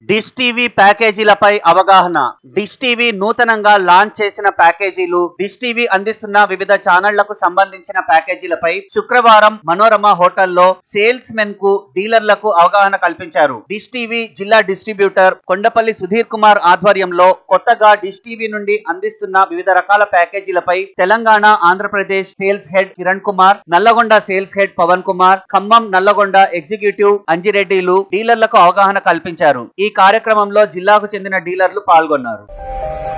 dish TV ప్యాకేజీలపై అవగాహన dish TV నూతనంగా launch చేసిన ప్యాకేజీలు డిష్ టీవీ అందిస్తున్న వివిధ ఛానళ్లకు సంబంధించిన ప్యాకేజీలపై శుక్రవారం మనోరమ హోటల్లో సేల్స్ మెన్ కు డీలర్లకు అవగాహన కల్పించారు డిష్ టీవీ జిల్లా డిస్ట్రిబ్యూటర్ కొండపల్లి సుధీర్ కుమార్ ఆధ్వర్యంలో కొత్తగా డిష్ టీవీ నుండి అందిస్తున్న వివిధ రకాల ప్యాకేజీలపై Telangana Andhra Pradesh sales head Kiran Kumar Nalgonda sales head Pavan Kumar Khammam Nalgonda executive అంజిరెడ్డిలు డీలర్లకు అవగాహన కల్పించారు ఈ కార్యక్రమంలో జిల్లాకు చెందిన డీలర్లు పాల్గొన్నారు